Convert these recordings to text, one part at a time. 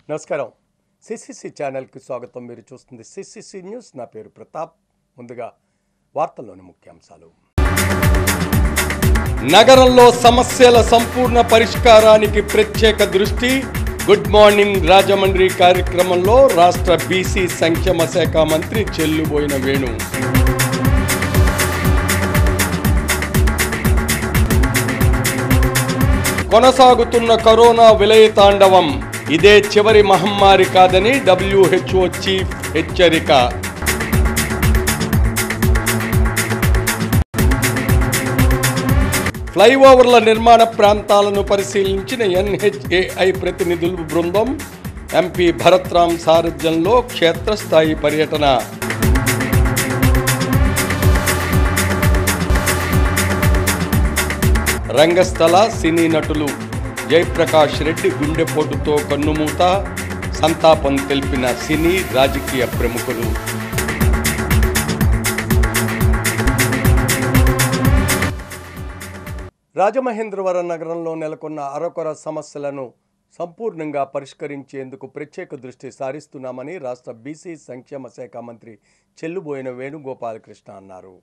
నమస్కారం సిసిసి ఛానల్కి స్వాగతం మీరు చూస్తుంది సిసిసి న్యూస్ నా పేరు ప్రతాప్ ముందుగా వార్తల్లోని ముఖ్యాంశాలు నగరంలో సమస్యల సంపూర్ణ పరిష్కారానికి ప్రత్యేక దృష్టి గుడ్ మార్నింగ్ రాజమండ్రి కార్యక్రమంలో రాష్ట్ర బీసీ సంక్షేమ శాఖ మంత్రి చెల్లుబోయిన వేణు కొనసాగుతున్న కరోనా విలయ తాండవం ఇదే చివరి మహమ్మారి కాదని డబ్ల్యూహెచ్ఓ చీఫ్ హెచ్చరిక ఫ్లైఓవర్ల నిర్మాణ ప్రాంతాలను పరిశీలించిన ఎన్హెచ్ఏఐ ప్రతినిధుల బృందం ఎంపీ భరత్రామ్ సారథ్యంలో క్షేత్రస్థాయి పర్యటన రంగస్థల సినీ నటులు జయప్రకాష్ రెడ్డి గుండెపోటుతో కన్నుమూత సంతాపం తెలిపిన సినీ రాజకీయ ప్రముఖులు రాజమహేంద్రవరం నగరంలో నెలకొన్న అరకొర సమస్యలను సంపూర్ణంగా పరిష్కరించేందుకు ప్రత్యేక దృష్టి సారిస్తున్నామని రాష్ట్ర బీసీ సంక్షేమ శాఖ మంత్రి చెల్లుబోయిన వేణుగోపాలకృష్ణ అన్నారు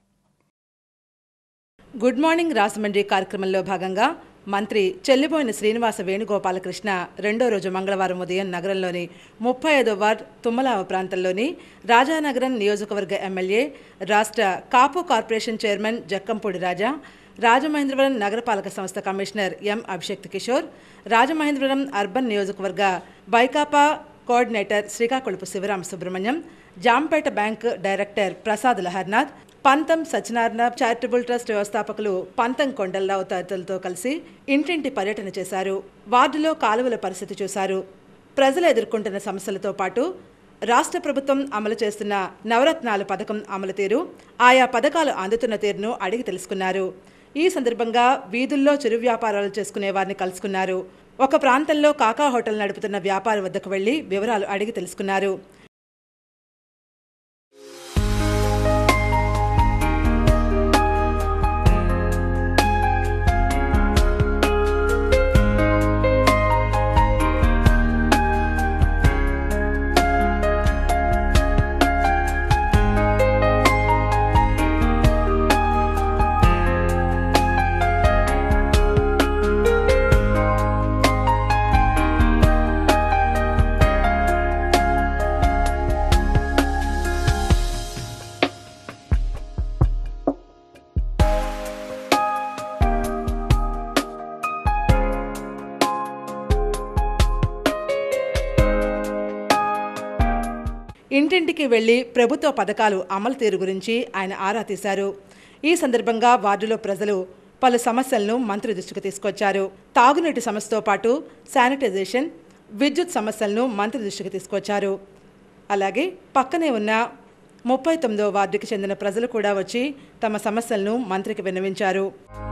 గుడ్ మార్నింగ్ రాజమండ్రి కార్యక్రమంలో భాగంగా మంత్రి చెల్లిబోయిన శ్రీనివాస వేణుగోపాలకృష్ణ రెండో రోజు మంగళవారం ఉదయం నగరంలోని ముప్పై ఐదో వార్డ్ తుమ్మలావ ప్రాంతంలోని రాజానగరం నియోజకవర్గ ఎమ్మెల్యే రాష్ట్ర కాపు కార్పొరేషన్ చైర్మన్ జక్కంపూడి రాజా రాజమహేంద్రవరం నగరపాలక సంస్థ commissioner M Abhishek Kishore Rajamahendravaram urban నియోజకవర్గ బైకాపా coordinator Srikakulapu Sivarama Subrahmanyam Jampeta bank director Prasad Laharnath Pantham Satyanarayana charitable trust వ్యవస్థాపకులు పంతం కొండలరావు తదితరులతో కలిసి ఇంటింటి పర్యటన చేశారు వార్డులో కాలువల పరిస్థితి చూశారు ప్రజలు ఎదుర్కొంటున్న సమస్యలతో పాటు రాష్ట్ర ప్రభుత్వం అమలు చేస్తున్న నవరత్నాలు పథకం అమలు తీరు ఆయా పథకాలు అందుతున్న తీరును అడిగి తెలుసుకున్నారు ఈ సందర్భంగా వీధుల్లో చిరు వ్యాపారాలు చేసుకునే వారిని కలుసుకున్నారు ఒక ప్రాంతంలో కాకా హోటల్ నడుపుతున్న వ్యాపారి వద్దకు వెళ్లి వివరాలు అడిగి తెలుసుకున్నారు ఇంటింటికి వెళ్లి ప్రభుత్వ పథకాలు అమలు తీరు గురించి ఆయన ఆరా తీశారు ఈ సందర్భంగా వార్డులో ప్రజలు పలు సమస్యలను మంత్రి దృష్టికి తీసుకొచ్చారు తాగునీటి సమస్యతో పాటు శానిటైజేషన్ విద్యుత్ సమస్యలను మంత్రి దృష్టికి తీసుకొచ్చారు అలాగే పక్కనే ఉన్న ముప్పై తొమ్మిదో వార్డుకి చెందిన ప్రజలు కూడా వచ్చి తమ సమస్యలను మంత్రికి విన్నవించారు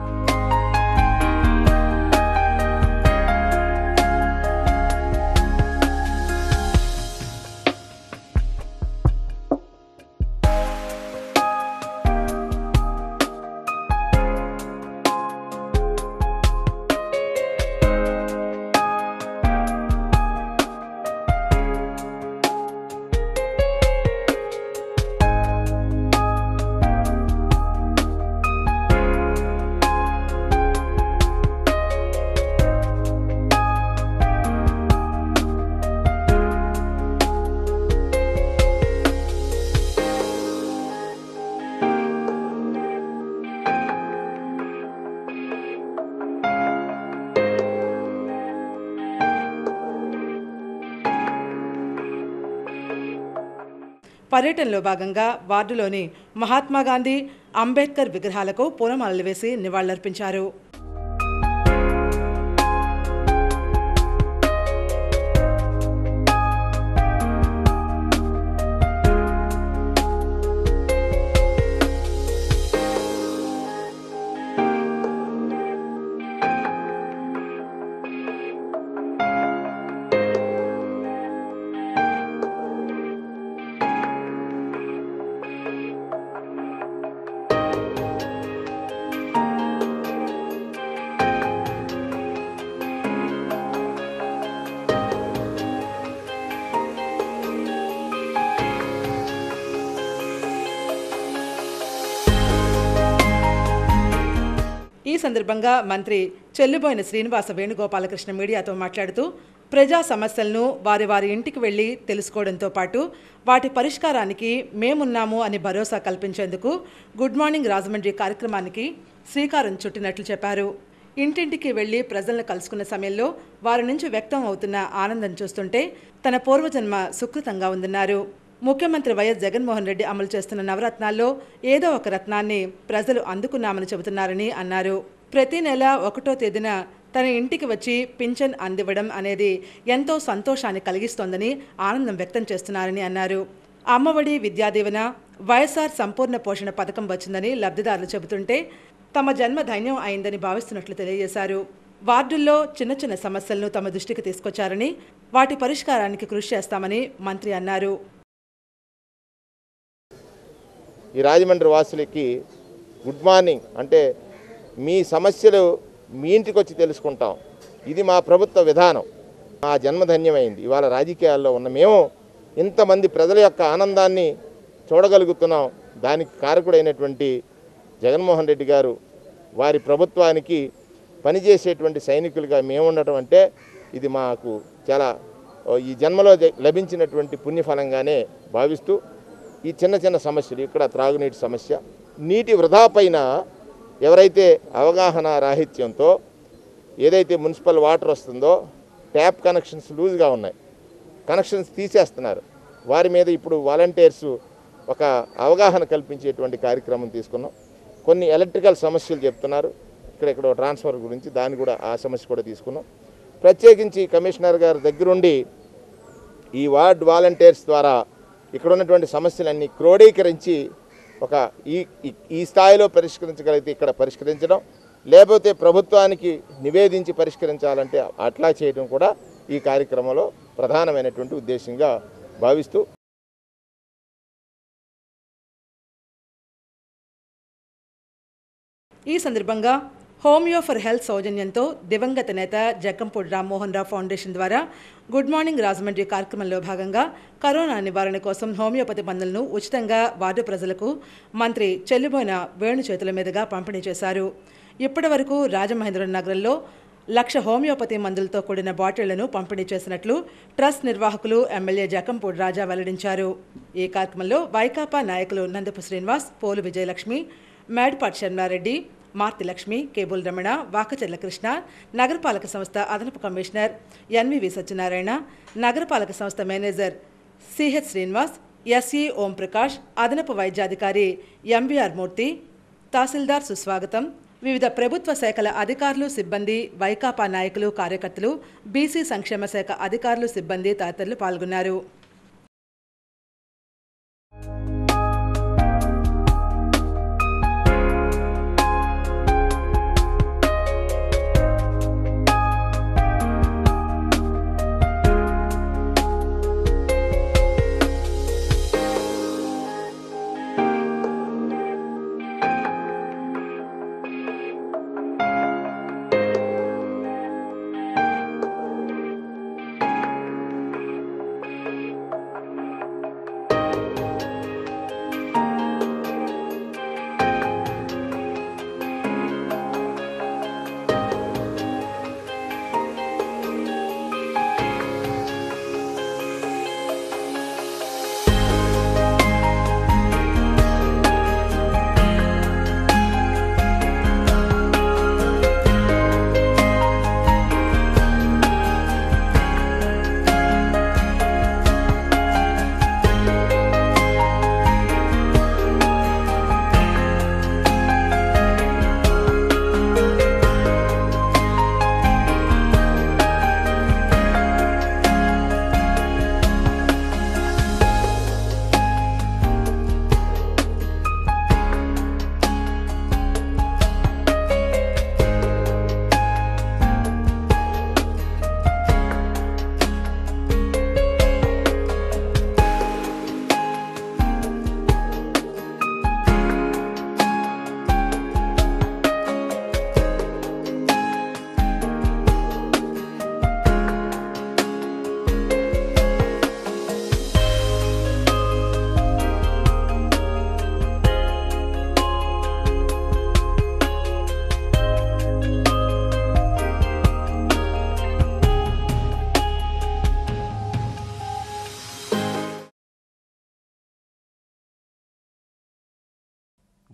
పర్యటనలో భాగంగా వార్డులోని మహాత్మా గాంధీ అంబేద్కర్ విగ్రహాలకు పూలమాలలు వేసి నివాళులర్పించారు సందర్భంగా మంత్రి చెల్లుబోయిన శ్రీనివాస వేణుగోపాలకృష్ణ మీడియాతో మాట్లాడుతూ ప్రజా సమస్యలను వారి వారి ఇంటికి వెళ్లి తెలుసుకోవడంతో పాటు వాటి పరిష్కారానికి మేమున్నాము అని భరోసా కల్పించేందుకు గుడ్ మార్నింగ్ రాజమండ్రి కార్యక్రమానికి శ్రీకారం చుట్టినట్లు చెప్పారు ఇంటింటికి వెళ్లి ప్రజలను కలుసుకున్న సమయంలో వారి నుంచి వ్యక్తం అవుతున్న ఆనందం చూస్తుంటే తన పూర్వజన్మ సుకృతంగా ఉందన్నారు ముఖ్యమంత్రి వైఎస్ జగన్మోహన్ రెడ్డి అమలు చేస్తున్న నవరత్నాల్లో ఏదో ఒక రత్నాన్ని ప్రజలు అందుకున్నామని చెబుతున్నారని అన్నారు ప్రతి నెల ఒకటో తేదీన తన ఇంటికి వచ్చి పింఛన్ అందివ్వడం అనేది ఎంతో సంతోషాన్ని కలిగిస్తోందని ఆనందం వ్యక్తం చేస్తున్నారని అన్నారు అమ్మఒడి విద్యాదీవెన వైఎస్ఆర్ సంపూర్ణ పోషణ పథకం వచ్చిందని లబ్ధిదారులు చెబుతుంటే తమ జన్మ ధైన్యం అయిందని భావిస్తున్నట్లు తెలియజేశారు వార్డుల్లో చిన్న చిన్న సమస్యలను తమ దృష్టికి తీసుకొచ్చారని వాటి పరిష్కారానికి కృషి చేస్తామని మంత్రి అన్నారు ఈ రాజమండ్రి వాసులకి గుడ్ మార్నింగ్ అంటే మీ సమస్యలు మీ ఇంటికి వచ్చి తెలుసుకుంటాం ఇది మా ప్రభుత్వ విధానం మా జన్మధన్యమైంది ఇవాళ రాజకీయాల్లో ఉన్న మేము ఇంతమంది ప్రజల యొక్క ఆనందాన్ని చూడగలుగుతున్నాం దానికి కారకుడైనటువంటి జగన్మోహన్ రెడ్డి గారు వారి ప్రభుత్వానికి పనిచేసేటువంటి సైనికులుగా మేము ఉండటం అంటే ఇది మాకు చాలా ఓ, ఈ జన్మలో జ- లభించినటువంటి పుణ్యఫలంగానే భావిస్తూ ఈ చిన్న చిన్న సమస్యలు ఇక్కడ త్రాగునీటి సమస్య నీటి వృధా పైన ఎవరైతే అవగాహన రాహిత్యంతో ఏదైతే మున్సిపల్ వాటర్ వస్తుందో ట్యాప్ కనెక్షన్స్ లూజ్గా ఉన్నాయి కనెక్షన్స్ తీసేస్తున్నారు వారి మీద ఇప్పుడు వాలంటీర్స్ ఒక అవగాహన కల్పించేటువంటి కార్యక్రమం తీసుకున్నాం కొన్ని ఎలక్ట్రికల్ సమస్యలు చెప్తున్నారు ఇక్కడ ఇక్కడ ట్రాన్స్ఫర్ గురించి దాన్ని కూడా ఆ సమస్య కూడా తీసుకున్నాం ప్రత్యేకించి కమిషనర్ గారి దగ్గరుండి ఈ వార్డ్ వాలంటీర్స్ ద్వారా ఇక్కడ ఉన్నటువంటి సమస్యలన్నీ క్రోడీకరించి ఒక ఈ ఈ- ఈ స్థాయిలో పరిష్కరించగలిగితే ఇక్కడ పరిష్కరించడం లేకపోతే ప్రభుత్వానికి నివేదించి పరిష్కరించాలంటే అట్లా చేయడం కూడా ఈ కార్యక్రమంలో ప్రధానమైనటువంటి ఉద్దేశంగా భావిస్తూ ఈ సందర్భంగా హోమియో ఫర్ హెల్త్ సౌజన్యంతో దివంగత నేత జక్కంపూడి రామ్మోహన్ రావు ఫౌండేషన్ ద్వారా గుడ్ మార్నింగ్ రాజమండ్రి కార్యక్రమంలో భాగంగా కరోనా నివారణ కోసం హోమియోపతి మందులను ఉచితంగా వార్డు ప్రజలకు మంత్రి చెల్లిబోయిన వేణు చేతుల మీదుగా పంపిణీ చేశారు ఇప్పటి వరకు రాజమహేంద్రవరం నగరంలో లక్ష హోమియోపతి మందులతో కూడిన బాటిళ్లను పంపిణీ చేసినట్లు ట్రస్ట్ నిర్వాహకులు ఎమ్మెల్యే జకంపూడి రాజా వెల్లడించారు ఈ కార్యక్రమంలో వైకాపా నాయకులు నందపు శ్రీనివాస్ పోలు విజయలక్ష్మి మేడ్పాటి శర్మారెడ్డి మార్తి లక్ష్మి కేబుల్ రమణ వాకచెర్ల కృష్ణ నగరపాలక సంస్థ అదనపు కమిషనర్ ఎన్వివి సత్యనారాయణ నగరపాలక సంస్థ manager CH Srinivas SE Omprakash అదనపు వైద్యాధికారి ఎంబీఆర్ మూర్తి తహసీల్దార్ సుస్వాగతం వివిధ ప్రభుత్వ శాఖల అధికారులు సిబ్బంది వైకాపా నాయకులు కార్యకర్తలు బీసీ సంక్షేమ శాఖ అధికారులు సిబ్బంది తదితరులు పాల్గొన్నారు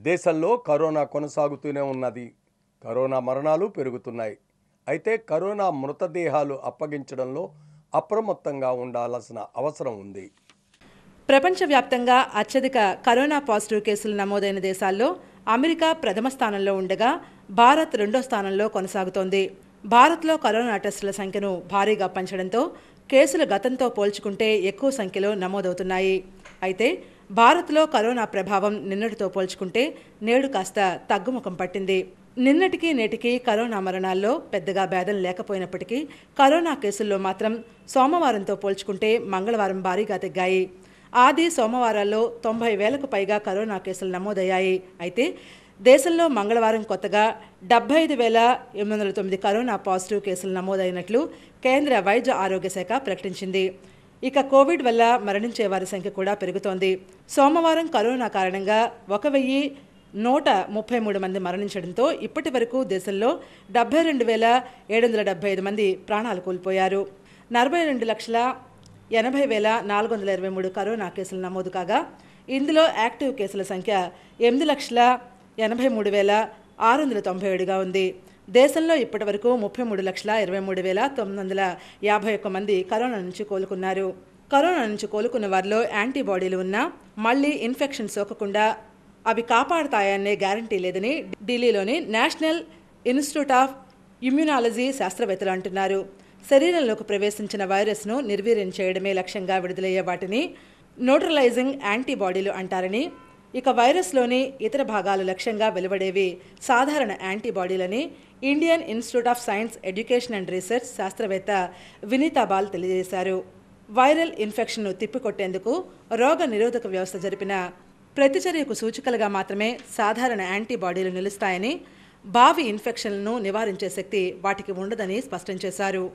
దేశంలో కరోనా కొనసాగుతూనే ఉన్నది కరోనా మరణాలు పెరుగుతున్నాయి అయితే కరోనా మృతదేహాలు అప్పగించడంలో అప్రమత్తంగా ఉండాల్సిన అవసరం ఉంది ప్రపంచవ్యాప్తంగా అత్యధిక కరోనా పాజిటివ్ కేసులు నమోదైన దేశాల్లో అమెరికా ప్రథమ స్థానంలో ఉండగా భారత్ రెండో స్థానంలో కొనసాగుతోంది భారత్లో కరోనా టెస్టుల సంఖ్యను భారీగా పెంచడంతో కేసులు గతంతో పోల్చుకుంటే ఎక్కువ సంఖ్యలో నమోదవుతున్నాయి అయితే భారత్లో కరోనా ప్రభావం నిన్నటితో పోల్చుకుంటే నేడు కాస్త తగ్గుముఖం పట్టింది నిన్నటికి నేటికి కరోనా మరణాల్లో పెద్దగా భేదం లేకపోయినప్పటికీ కరోనా కేసుల్లో మాత్రం సోమవారంతో పోల్చుకుంటే మంగళవారం భారీగా తగ్గాయి ఆది సోమవారాల్లో తొంభై వేలకు పైగా కరోనా కేసులు నమోదయ్యాయి అయితే దేశంలో మంగళవారం కొత్తగా డెబ్బై ఐదు వేల ఎనిమిది వందల తొమ్మిది కరోనా పాజిటివ్ కేసులు నమోదైనట్లు కేంద్ర వైద్య ఆరోగ్య శాఖ ప్రకటించింది ఇక కోవిడ్ వల్ల మరణించే వారి సంఖ్య కూడా పెరుగుతోంది సోమవారం కరోనా కారణంగా ఒక వెయ్యి నూట ముప్పై మూడు మంది మరణించడంతో ఇప్పటి వరకు దేశంలో డెబ్బై రెండు వేల ఏడు వందల డెబ్బై ఐదు మంది ప్రాణాలు కోల్పోయారు నలభై రెండు లక్షల ఎనభై వేల నాలుగు వందల ఇరవై మూడు కరోనా కేసులు నమోదు కాగా ఇందులో యాక్టివ్ కేసుల సంఖ్య ఎనిమిది లక్షల ఎనభై మూడు వేల ఆరు వందల తొంభై ఏడుగా ఉంది దేశంలో ఇప్పటివరకు ముప్పై మూడు లక్షల ఇరవై మూడు వేల తొమ్మిది వందల యాభై ఒక్క మంది కరోనా నుంచి కోలుకున్నారు కరోనా నుంచి కోలుకున్న వారిలో యాంటీబాడీలు ఉన్నా మళ్ళీ ఇన్ఫెక్షన్ సోకకుండా అవి కాపాడతాయనే గ్యారంటీ లేదని ఢిల్లీలోని నేషనల్ ఇన్స్టిట్యూట్ ఆఫ్ ఇమ్యునాలజీ శాస్త్రవేత్తలు అంటున్నారు శరీరంలోకి ప్రవేశించిన వైరస్ను నిర్వీర్యం చేయడమే లక్ష్యంగా విడుదలయ్యే వాటిని న్యూట్రలైజింగ్ యాంటీబాడీలు అంటారని ఇక వైరస్లోని ఇతర భాగాలు లక్ష్యంగా వెలువడేవి సాధారణ యాంటీబాడీలని Indian Institute of Science Education and Research శాస్త్రవేత్త వినీతా బాల్ తెలియజేశారు వైరల్ ఇన్ఫెక్షన్ను తిప్పికొట్టేందుకు రోగ నిరోధక వ్యవస్థ జరిపిన ప్రతిచర్యకు సూచికలుగా మాత్రమే సాధారణ యాంటీబాడీలు నిలుస్తాయని భావి ఇన్ఫెక్షన్లను నివారించే శక్తి వాటికి ఉండదని స్పష్టం చేశారు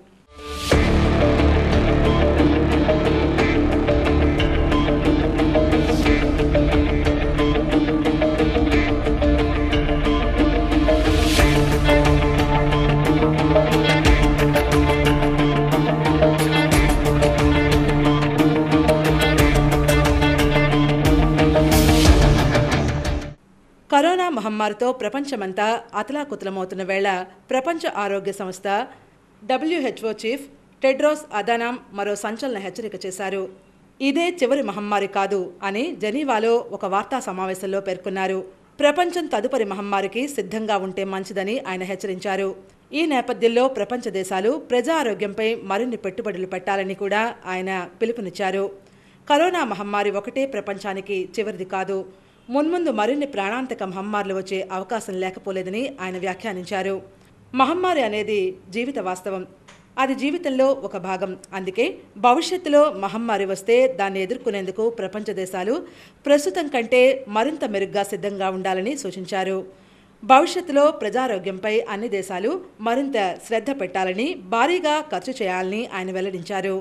కరోనా మహమ్మారితో ప్రపంచమంతా అతలాకుతలమవుతున్న వేళ ప్రపంచ ఆరోగ్య సంస్థ డబ్ల్యూహెచ్ఓ చీఫ్ టెడ్రోస్ అదానాం మరో సంచలన హెచ్చరిక చేశారు ఇదే చివరి మహమ్మారి కాదు అని జెనీవాలో ఒక వార్తా సమావేశంలో పేర్కొన్నారు ప్రపంచం తదుపరి మహమ్మారికి సిద్ధంగా ఉంటే మంచిదని ఆయన హెచ్చరించారు ఈ నేపథ్యంలో ప్రపంచ దేశాలు ప్రజా ఆరోగ్యంపై మరిన్ని పెట్టుబడులు పెట్టాలని కూడా ఆయన పిలుపునిచ్చారు కరోనా మహమ్మారి ఒకటే ప్రపంచానికి చివరిది కాదు మున్ముందు మరిన్ని ప్రాణాంతక మహమ్మారులు వచ్చే అవకాశం లేకపోలేదని ఆయన వ్యాఖ్యానించారు మహమ్మారి అనేది జీవిత వాస్తవం అది జీవితంలో ఒక భాగం అందుకే భవిష్యత్తులో మహమ్మారి వస్తే దాన్ని ఎదుర్కొనేందుకు ప్రపంచ దేశాలు ప్రస్తుతం కంటే మరింత మెరుగ్గా సిద్ధంగా ఉండాలని సూచించారు భవిష్యత్తులో ప్రజారోగ్యంపై అన్ని దేశాలు మరింత శ్రద్ధ పెట్టాలని భారీగా ఖర్చు చేయాలని ఆయన వెల్లడించారు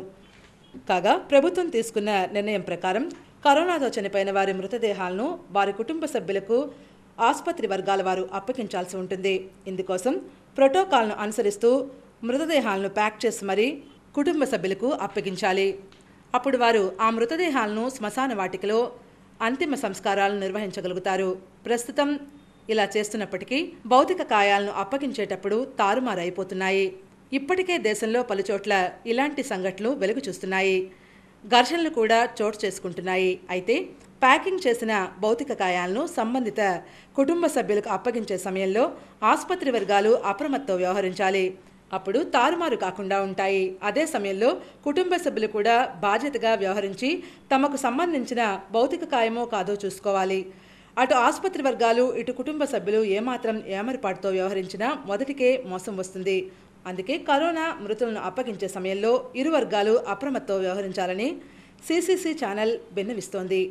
కాగా ప్రభుత్వం తీసుకున్న నిర్ణయం ప్రకారం కరోనాతో చనిపోయిన వారి మృతదేహాలను వారి కుటుంబ సభ్యులకు ఆసుపత్రి వర్గాల వారు అప్పగించాల్సి ఉంటుంది ఇందుకోసం ప్రోటోకాల్ను అనుసరిస్తూ మృతదేహాలను ప్యాక్ చేసి మరీ కుటుంబ సభ్యులకు అప్పగించాలి అప్పుడు వారు ఆ మృతదేహాలను శ్మశాన వాటికలో అంతిమ సంస్కారాలను నిర్వహించగలుగుతారు ప్రస్తుతం ఇలా చేస్తున్నప్పటికీ భౌతిక కాయాలను అప్పగించేటప్పుడు తారుమారైపోతున్నాయి ఇప్పటికే దేశంలో పలుచోట్ల ఇలాంటి సంఘటనలు వెలుగు చూస్తున్నాయి ఘర్షణలు కూడా చోటు చేసుకుంటున్నాయి అయితే ప్యాకింగ్ చేసిన భౌతిక కాయాలను సంబంధిత కుటుంబ సభ్యులకు అప్పగించే సమయంలో ఆసుపత్రి వర్గాలు అప్రమత్తో వ్యవహరించాలి అప్పుడు తారుమారు కాకుండా ఉంటాయి అదే సమయంలో కుటుంబ సభ్యులు కూడా బాధ్యతగా వ్యవహరించి తమకు సంబంధించిన భౌతిక కాయమో కాదో చూసుకోవాలి అటు ఆసుపత్రి వర్గాలు ఇటు కుటుంబ సభ్యులు ఏమాత్రం ఏమరిపాటుతో వ్యవహరించినా మొదటికే మోసం వస్తుంది అందుకే కరోనా మృతులను అప్పగించే సమయంలో ఇరు వర్గాలు అప్రమత్తో వ్యవహరించాలని సిసిసి ఛానల్ విన్నవిస్తోంది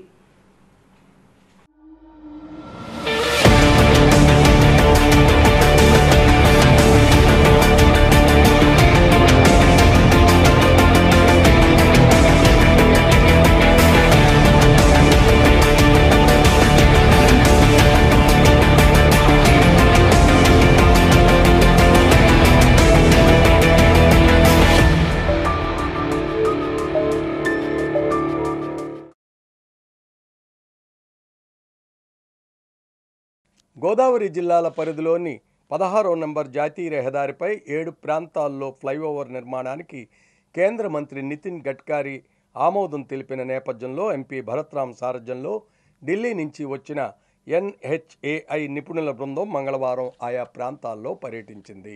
గోదావరి జిల్లాల పరిధిలోని పదహారో నంబర్ జాతీయ రహదారిపై ఏడు ప్రాంతాల్లో ఫ్లైఓవర్ నిర్మాణానికి కేంద్ర మంత్రి నితిన్ గడ్కరీ ఆమోదం తెలిపిన నేపథ్యంలో ఎంపీ భరత్రామ్ సారథ్యంలో ఢిల్లీ నుంచి వచ్చిన ఎన్హెచ్ఏఐ నిపుణుల బృందం మంగళవారం ఆయా ప్రాంతాల్లో పర్యటించింది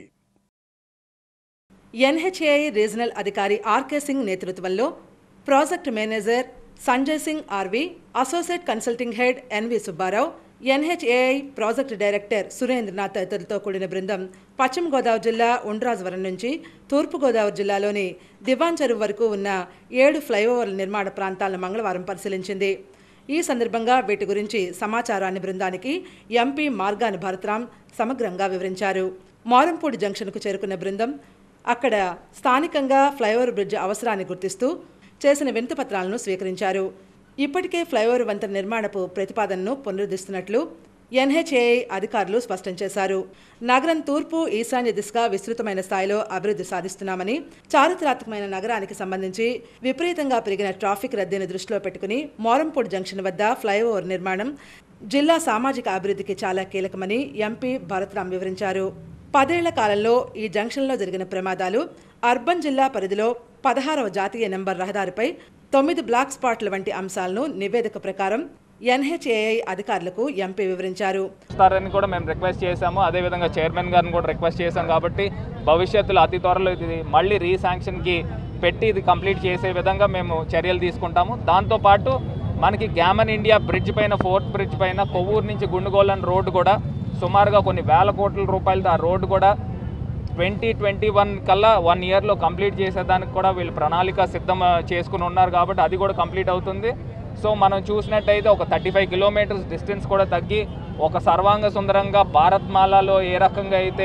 ఎన్హెచ్ఏఐ రీజనల్ అధికారి ఆర్కే సింగ్ నేతృత్వంలో project manager Sanjay Singh RV associate consulting head NV Subbarao NHAI project director Surendranath తదితరులతో కూడిన బృందం పశ్చిమ గోదావరి జిల్లా ఉండ్రాజవరం నుంచి తూర్పు గోదావరి జిల్లాలోని దివాన్ చెరువు వరకు ఉన్న ఏడు ఫ్లైఓవర్ల నిర్మాణ ప్రాంతాలను మంగళవారం పరిశీలించింది ఈ సందర్భంగా వీటి గురించి సమాచారాన్ని బృందానికి ఎంపీ మార్గాని భరత్రాం సమగ్రంగా వివరించారు మారంపూడి జంక్షన్కు చేరుకున్న బృందం అక్కడ స్థానికంగా ఫ్లైఓవర్ బ్రిడ్జ్ అవసరాన్ని గుర్తిస్తూ చేసిన వినతిపత్రాలను స్వీకరించారు ఇప్పటికే ఫ్లైఓవర్ వంతెన నిర్మాణపు ప్రతిపాదనను పునరుద్ధరిస్తున్నట్లు ఎన్హెచ్ఏఐ అధికారులు స్పష్టం చేశారు నగరం తూర్పు ఈశాన్య దిశగా విస్తృతమైన స్థాయిలో అభివృద్ధి సాధిస్తున్నామని చారిత్రాత్మకమైన నగరానికి సంబంధించి విపరీతంగా పెరిగిన ట్రాఫిక్ రద్దీని దృష్టిలో పెట్టుకుని మోరంపూడి జంక్షన్ వద్ద ఫ్లైఓవర్ నిర్మాణం జిల్లా సామాజిక అభివృద్ధికి చాలా కీలకమని ఎంపీ భరత్రామ్ వివరించారు పదేళ్ల కాలంలో ఈ జంక్షన్లో జరిగిన ప్రమాదాలు అర్బన్ జిల్లా పరిధిలో పదహారవ జాతీయ నెంబర్ రహదారిపై తొమ్మిది బ్లాక్ స్పాట్ల వంటి అంశాలను నివేదిక ప్రకారం ఎన్హెచ్ఏఐ అధికారులకు ఎంపీ వివరించారు ఇస్తారని కూడా మేము రిక్వెస్ట్ చేశాము అదేవిధంగా చైర్మన్ గారిని కూడా రిక్వెస్ట్ చేశాం కాబట్టి భవిష్యత్తులో అతి త్వరలో ఇది మళ్ళీ రీశాంక్షన్కి పెట్టి ఇది కంప్లీట్ చేసే విధంగా మేము చర్యలు తీసుకుంటాము దాంతోపాటు మనకి గ్యామన్ ఇండియా బ్రిడ్జ్ పైన ఫోర్త్ బ్రిడ్జ్ పైన కొవ్వూరు నుంచి గుండుగోలన్ రోడ్డు కూడా సుమారుగా కొన్ని వేల కోట్ల రూపాయలతో ఆ రోడ్డు కూడా ట్వంటీ ట్వంటీ వన్ కల్లా వన్ ఇయర్లో కంప్లీట్ చేసేదానికి కూడా వీళ్ళు ప్రణాళిక సిద్ధం ఆ, చేసుకుని ఉన్నారు కాబట్టి అది కూడా కంప్లీట్ అవుతుంది సో మనం చూసినట్టయితే ఒక థర్టీ ఫైవ్ కిలోమీటర్స్ డిస్టెన్స్ కూడా తగ్గి ఒక సర్వాంగ సుందరంగా భారత్ మాలాలో ఏ రకంగా అయితే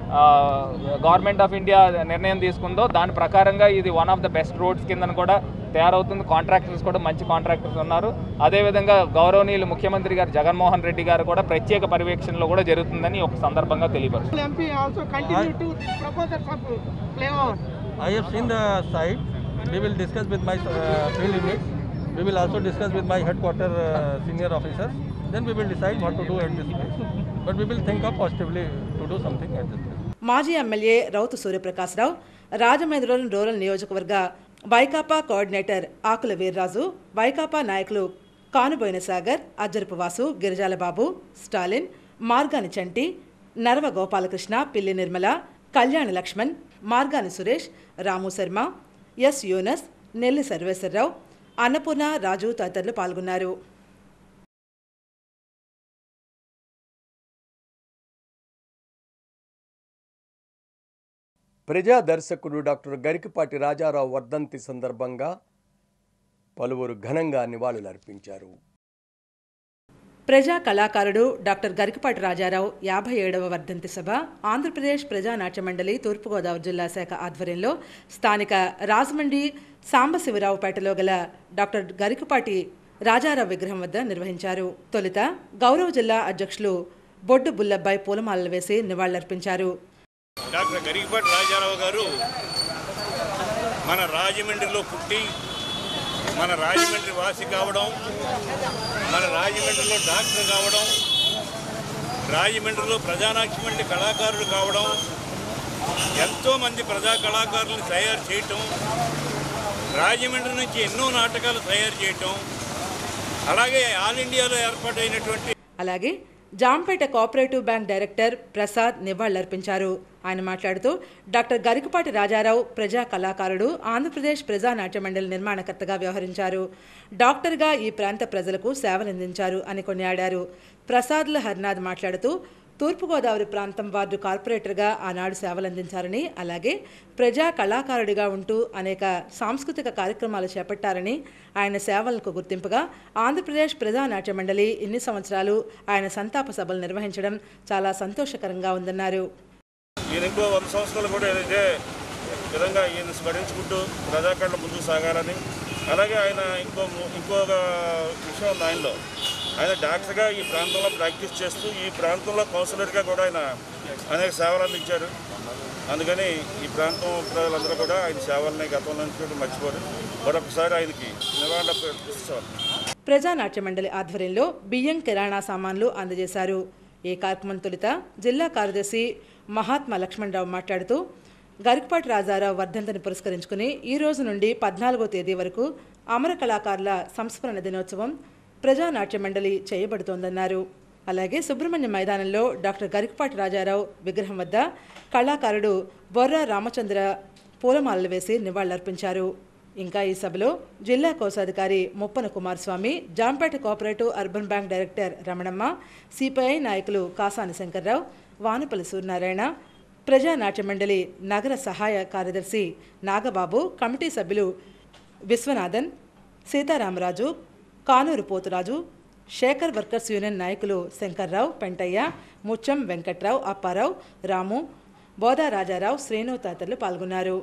గవర్నమెంట్ ఆఫ్ ఇండియా నిర్ణయం తీసుకుందో దాని ప్రకారంగా ఇది one of the best roads కింద కూడా తయారవుతుంది కాంట్రాక్టర్స్ కూడా మంచి కాంట్రాక్టర్స్ ఉన్నారు అదేవిధంగా గౌరవనీయులు ముఖ్యమంత్రి గారు జగన్మోహన్ రెడ్డి గారు కూడా ప్రత్యేక పర్యవేక్షణలో కూడా జరుగుతుందని ఒక సందర్భంగా తెలియపరుస్తారు MP also continue to this proposals of flyover. I have seen the site. We will discuss with my uh, field units. We will also discuss with my headquarter uh, senior officers. Then we will decide what to do at this place. But we will think up positively to do something at this place. మాజీ MLA Rowthu Suryaprakasarao Rajamahendravaram rural నియోజకవర్గ వైకాపా coordinator Akula Veerraju వైకాపా నాయకులు కానుబోయిన సాగర్ అజ్జరపు వాసు గిరిజాల బాబు స్టాలిన్ మార్గాని చంటి Narava Gopalakrishna Pilli Nirmala Kalyani Lakshman Margani Suresh Ramu Sharma S Yunus Nelli Sarveswararao Annapurna Raju తదితరులు పాల్గొన్నారు ప్రజా దర్శకుడు doctor Garikipati Rajarao వర్ధంతి సందర్భంగా పలువురు ఘనంగా నివాళులర్పించారు ప్రజా కళాకారుడు డాక్టర్ గరికపాటి రాజారావు యాభై ఏడవ వర్ధంతి సభ ఆంధ్రప్రదేశ్ ప్రజానాట్య మండలి తూర్పుగోదావరి జిల్లా శాఖ ఆధ్వర్యంలో స్థానిక రాజమండ్రి సాంబశివరావుపేటలో గల డాక్టర్ గరికపాటి రాజారావు విగ్రహం వద్ద నిర్వహించారు తొలుత గౌరవ జిల్లా అధ్యక్షులు బొడ్డు బుల్లబ్బాయి పూలమాలలు వేసి నివాళులర్పించారు డాక్టర్ గరికపాటి రాజారావు గారు మన రాజమండ్రిలో పుట్టి మన రాజమండ్రి వాసి కావడం మన రాజమండ్రిలో డాక్టర్ కావడం రాజమండ్రిలో ప్రజానాట్యమండ్రి కళాకారుడు కావడం ఎంతోమంది ప్రజా కళాకారులను తయారు చేయటం రాజమండ్రి నుంచి ఎన్నో నాటకాలు తయారు చేయటం అలాగే ఆల్ ఇండియాలో ఏర్పాటైనటువంటి అలాగే Jampeta cooperative bank director Prasad నివాళులర్పించారు ఆయన మాట్లాడుతూ డాక్టర్ గరికపాటి రాజారావు ప్రజా కళాకారుడు ఆంధ్రప్రదేశ్ ప్రజా నాట్య మండలి నిర్మాణకర్తగా వ్యవహరించారు డాక్టర్గా ఈ ప్రాంత ప్రజలకు సేవలందించారు అని కొనియాడారు ప్రసాద్ల హర్నాథ్ మాట్లాడుతూ తూర్పుగోదావరి ప్రాంతం వార్డు కార్పొరేటర్గా ఆనాడు సేవలందించారని అలాగే ప్రజా కళాకారుడిగా ఉంటూ అనేక సాంస్కృతిక కార్యక్రమాలు చేపట్టారని ఆయన సేవలకు గుర్తింపుగా ఆంధ్రప్రదేశ్ ప్రజా నాట్య మండలి ఇన్ని సంవత్సరాలు ఆయన సంతాప సభలు నిర్వహించడం చాలా సంతోషకరంగా ఉందన్నారు ఈయన ఇంకో వంద సంవత్సరాలు కూడా ఏదైతే విధంగా ఈయన స్మరించుకుంటూ ప్రజాకరణ ముందుకు సాగాలని అలాగే ఆయన ఇంకో ఇంకొక విషయం ఉంది ఆయనలో ఆయన డాక్టర్గా ఈ ప్రాంతంలో ప్రాక్టీస్ చేస్తూ ఈ ప్రాంతంలో కౌన్సిలర్గా కూడా ఆయన అనేక సేవలు అందించారు అందుకని ఈ ప్రాంతం ప్రజలందరూ కూడా ఆయన సేవలని గతంలో నుంచి కూడా మర్చిపోరు మరొకసారి ఆయనకి నివాళులు ప్రకటిస్తారు ప్రజానాట్య మండలి ఆధ్వర్యంలో బియ్యం కిరాణా సామాన్లు అందజేశారు ఈ కార్యక్రమం తొలుత జిల్లా కార్యదర్శి మహాత్మా లక్ష్మణరావు మాట్లాడుతూ గరికపాటి రాజారావు వర్ధంతిని పురస్కరించుకుని ఈ రోజు నుండి పద్నాలుగో తేదీ వరకు అమర కళాకారుల సంస్మరణ దినోత్సవం ప్రజానాట్య మండలి చేయబడుతోందన్నారు అలాగే సుబ్రహ్మణ్య మైదానంలో డాక్టర్ గరికపాటి రాజారావు విగ్రహం వద్ద కళాకారుడు బొర్రా రామచంద్ర పూలమాలలు వేసి నివాళులర్పించారు ఇంకా ఈ సభలో జిల్లా కోశాధికారి Muppana Kumaraswamy Jampeta cooperative urban bank director Ramanamma CPI నాయకులు కాసాని శంకర్రావు వానపల్లి సూర్యనారాయణ ప్రజానాట్య మండలి నగర సహాయ కార్యదర్శి నాగబాబు కమిటీ సభ్యులు విశ్వనాథన్ సీతారామరాజు కానూరు పోతురాజు శేఖర్ వర్కర్స్ యూనియన్ నాయకులు శంకర్రావు పెంటయ్య ముచ్చం వెంకట్రావు అప్పారావు రాము బోదా రాజారావు శ్రేణు తదితరులు పాల్గొన్నారు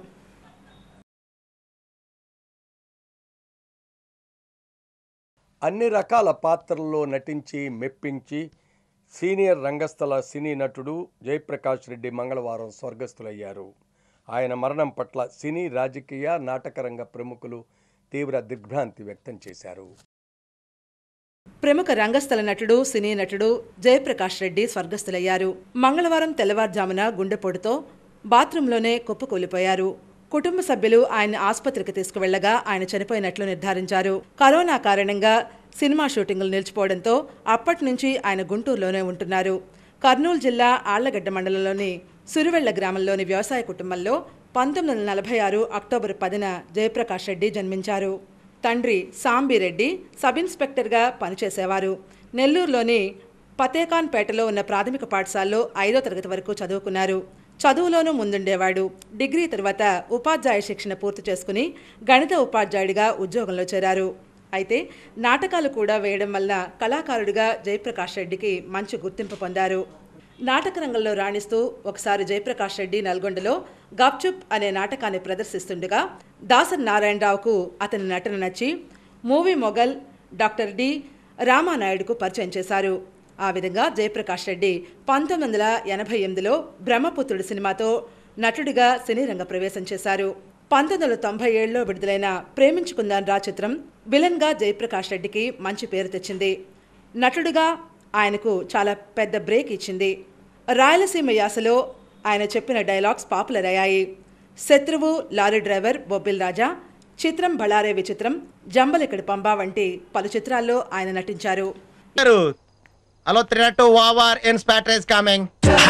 అన్ని రకాల పాత్రల్లో నటించి మెప్పించి సీనియర్ రంగస్థల సినీ నటుడు జయప్రకాష్ రెడ్డి మంగళవారం స్వర్గస్థులయ్యారు ఆయన మరణం పట్ల సినీ రాజకీయ నాటకరంగ ప్రముఖులు తీవ్ర దిగ్భ్రాంతి వ్యక్తం చేశారు ప్రముఖ రంగస్థల నటుడు సినీ నటుడు జయప్రకాష్ రెడ్డి స్వర్గస్థులయ్యారు మంగళవారం తెల్లవారుజామున గుండెపోటుతో బాత్రూంలోనే కుప్పకూలిపోయారు కుటుంబ సభ్యులు ఆయన ఆసుపత్రికి తీసుకువెళ్లగా ఆయన చనిపోయినట్లు నిర్ధారించారు కరోనా కారణంగా సినిమా షూటింగులు నిలిచిపోవడంతో అప్పటి నుంచి ఆయన గుంటూరులోనే ఉంటున్నారు కర్నూలు జిల్లా ఆళ్లగడ్డ మండలంలోని సురువెళ్ల గ్రామంలోని వ్యవసాయ కుటుంబంలో పంతొమ్మిది వందల నలభై ఆరు అక్టోబర్ పదిన జయప్రకాష్ రెడ్డి జన్మించారు తండ్రి సాంబిరెడ్డి సబ్ ఇన్స్పెక్టర్గా పనిచేసేవారు నెల్లూరులోని పతేకాన్పేటలో ఉన్న ప్రాథమిక పాఠశాలలో ఐదో తరగతి వరకు చదువుకున్నారు చదువులోనూ ముందుండేవాడు డిగ్రీ తర్వాత ఉపాధ్యాయ శిక్షణ పూర్తి చేసుకుని గణిత ఉపాధ్యాయుడిగా ఉద్యోగంలో చేరారు అయితే నాటకాలు కూడా వేయడం వల్ల కళాకారుడిగా జయప్రకాష్ రెడ్డికి మంచి గుర్తింపు పొందారు నాటక రంగంలో రాణిస్తూ ఒకసారి జయప్రకాష్ రెడ్డి నల్గొండలో గప్చుప్ అనే నాటకాన్ని ప్రదర్శిస్తుండగా దాసరి నారాయణరావుకు అతని నటన నచ్చి మూవీ మొఘల్ డాక్టర్ డి రామానాయుడుకు పరిచయం చేశారు ఆ విధంగా జయప్రకాష్ రెడ్డి పంతొమ్మిది వందల ఎనభై ఎనిమిదిలో బ్రహ్మపుత్రుడు సినిమాతో నటుడిగా సినీ రంగ ప్రవేశం చేశారు పంతొమ్మిది వందల తొంభై ఏడులో విడుదలైన ప్రేమించుకుందాన్ రా చిత్రం విలన్గా జయప్రకాష్ రెడ్డికి మంచి పేరు తెచ్చింది నటుడిగా ఆయనకు చాలా పెద్ద బ్రేక్ ఇచ్చింది రాయలసీమ యాసలో ఆయన చెప్పిన డైలాగ్స్ పాపులర్ అయ్యాయి శత్రువు లారీ డ్రైవర్ బొబ్బిల్ రాజా చిత్రం బళారే విచిత్రం జంబలికడి పంబా వంటి పలు చిత్రాల్లో ఆయన నటించారు Hello, 302 Wavar Inspector is coming.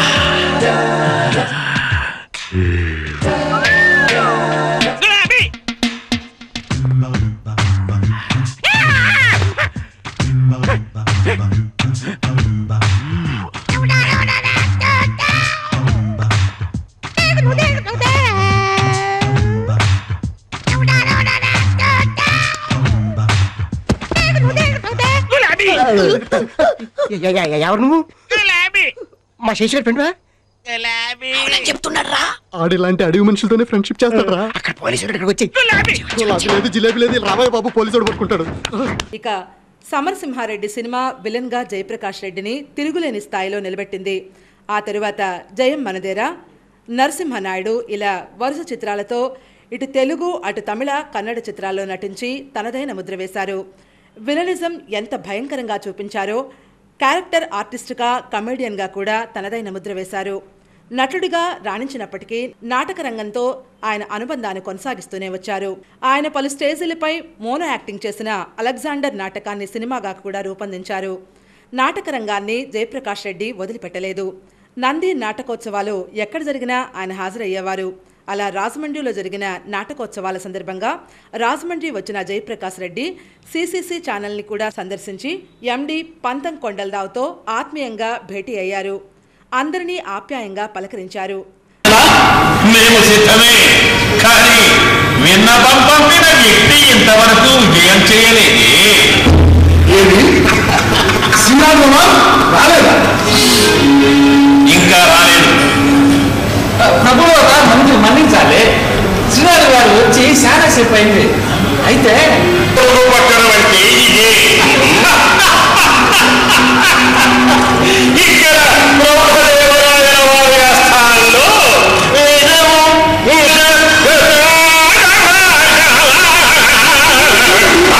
ఎవరు నువ్వు మా శేషుగారి ఫ్రెండ్ ఆడు ఇలాంటి అడవి మనుషులతోనే ఫ్రెండ్షిప్ చేస్తాడరా అక్కడ పోలీసులు ఇక్కడికి వచ్చి గులాబీ లేదు జిలేబీ లేదు రాబోయే బాబు పోలీసుడు పట్టుకుంటాడు ఇక సమరసింహారెడ్డి సినిమా విలన్గా జయప్రకాష్ రెడ్డిని తిరుగులేని స్థాయిలో నిలబెట్టింది ఆ తరువాత జయం మనదేరా నరసింహనాయుడు ఇలా వరుస చిత్రాలతో ఇటు తెలుగు అటు తమిళ కన్నడ చిత్రాల్లో నటించి తనదైన ముద్ర వేశారు విలనిజం ఎంత భయంకరంగా చూపించారో క్యారెక్టర్ ఆర్టిస్టుగా కమెడియన్గా కూడా తనదైన ముద్ర వేశారు నటుడిగా రాణించినప్పటికీ నాటక రంగంతో ఆయన అనుబంధాన్ని కొనసాగిస్తూనే వచ్చారు ఆయన పలు స్టేజీలపై మోనో యాక్టింగ్ చేసిన అలెగ్జాండర్ నాటకాన్ని సినిమాగా కూడా రూపొందించారు నాటక రంగాన్ని జయప్రకాష్ రెడ్డి వదిలిపెట్టలేదు నంది నాటకోత్సవాలు ఎక్కడ జరిగినా ఆయన హాజరయ్యేవారు అలా రాజమండ్రిలో జరిగిన నాటకోత్సవాల సందర్భంగా రాజమండ్రి వచ్చిన జయప్రకాష్ రెడ్డి సిసిసి ఛానల్ని కూడా సందర్శించి ఎండి పంతం కొండలరావుతో ఆత్మీయంగా భేటీ అయ్యారు అందరినీ ఆప్యాయంగా పలకరించారు మేము సిద్ధమే కానీ విన్నపం పంపిన వ్యక్తి ఇంతవరకు విజయం చేయలేదే రాలేదా ఇంకా రాలేదు ప్రభువు మంది మన్నించాలి శ్రీనాథ్ గారు వచ్చి చాలా సేపు అయింది అయితే పట్టణం అంటే ఇదే ఇక్కడ బ్రహ్మదేవరాయల వారి ఆస్థానంలో వేదము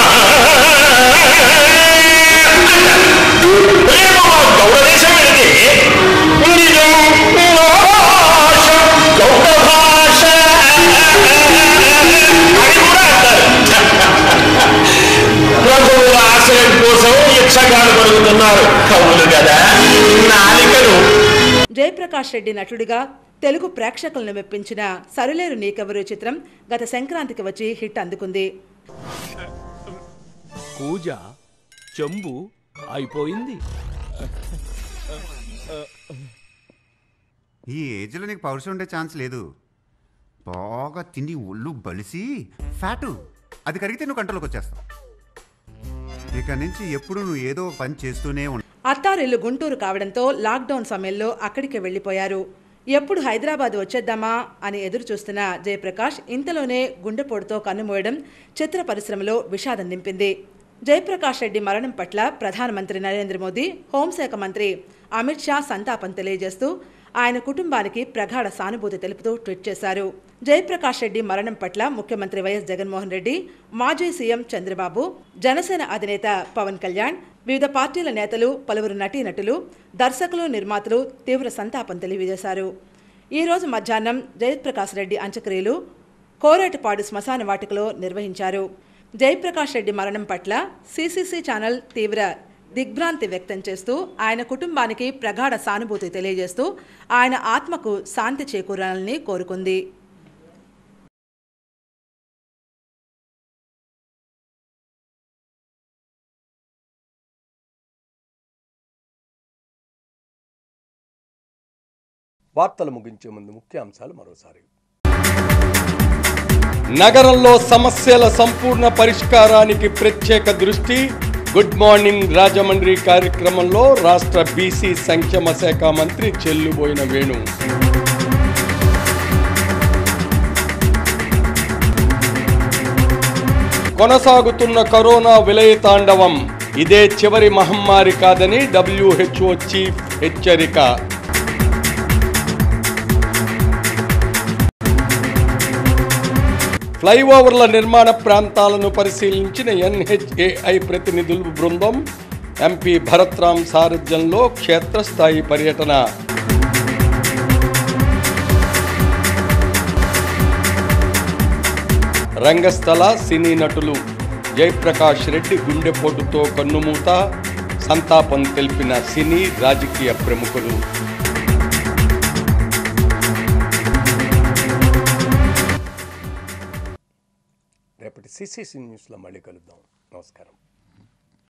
ప్రేమ గౌరవేశం వెళితే భిక్షగాలు పలుకుతున్నారు కవులు కదా నాలికలు జయప్రకాష్ రెడ్డి నటుడిగా తెలుగు ప్రేక్షకులను మెప్పించిన సరిలేరు నీకెవరు చిత్రం గత సంక్రాంతికి వచ్చి హిట్ అందుకుంది కూజ చెంబు అయిపోయింది ఈ ఏజ్లో నీకు పౌరుషం ఉండే ఛాన్స్ లేదు బాగా తిని ఒళ్ళు బలిసి ఫ్యాటు అది కరిగితే నువ్వు కంట్రోల్కి వచ్చేస్తావు ఇక నుంచి ఎప్పుడు నువ్వు ఏదో ఒక పని చేస్తూనే ఉండాలి అత్తారిల్లు గుంటూరు కావడంతో లాక్డౌన్ సమయంలో అక్కడికి వెళ్లిపోయారు ఎప్పుడు హైదరాబాద్ వచ్చేద్దామా అని ఎదురు చూస్తున్న జయప్రకాష్ ఇంతలోనే గుండెపోటుతో కన్నుమూయడం చిత్ర పరిశ్రమలో విషాదం నింపింది జయప్రకాష్ రెడ్డి మరణం పట్ల ప్రధానమంత్రి నరేంద్ర మోదీ హోంశాఖ మంత్రి అమిత్ షా సంతాపం తెలియజేస్తూ ఆయన కుటుంబానికి ప్రగాఢ సానుభూతి తెలుపుతూ ట్వీట్ చేశారు జయప్రకాష్ రెడ్డి మరణం పట్ల ముఖ్యమంత్రి వైఎస్ జగన్మోహన్ రెడ్డి మాజీ సీఎం చంద్రబాబు జనసేన అధినేత పవన్ కళ్యాణ్ వివిధ పార్టీల నేతలు పలువురు నటీనటులు దర్శకులు నిర్మాతలు తీవ్ర సంతాపం తెలియజేశారు ఈ రోజు మధ్యాహ్నం జయప్రకాష్ రెడ్డి అంత్యక్రియలు కోరేటిపాడు శ్మశాన వాటికలో నిర్వహించారు జయప్రకాష్ రెడ్డి మరణం పట్ల సిసిసి ఛానల్ తీవ్ర దిగ్భ్రాంతి వ్యక్తం చేస్తూ ఆయన కుటుంబానికి ప్రగాఢ సానుభూతి తెలియజేస్తూ ఆయన ఆత్మకు శాంతి చేకూరాలని కోరుకుంది వార్తలు ముగించే ముందు ముఖ్యాంశాలు మరోసారి నగరంలో సమస్యల సంపూర్ణ పరిష్కారానికి ప్రత్యేక దృష్టి గుడ్ మార్నింగ్ రాజమండ్రి కార్యక్రమంలో రాష్ట్ర బీసీ సంక్షేమ శాఖ మంత్రి చెల్లుబోయిన వేణు కొనసాగుతున్న కరోనా విలయ తాండవం ఇదే చివరి మహమ్మారి కాదని డబ్ల్యూహెచ్ఓ చీఫ్ హెచ్చరిక ఫ్లైఓవర్ల నిర్మాణ ప్రాంతాలను పరిశీలించిన ఎన్హెచ్ఏఐ ప్రతినిధుల బృందం ఎంపీ భరత్రామ్ సారథ్యంలో క్షేత్రస్థాయి పర్యటన రంగస్థల సినీ నటులు జయప్రకాష్ రెడ్డి గుండెపోటుతో కన్నుమూత సంతాపం తెలిపిన సినీ రాజకీయ ప్రముఖులు రేపటి సిసిసి న్యూస్లో మళ్ళీ కలుద్దాం నమస్కారం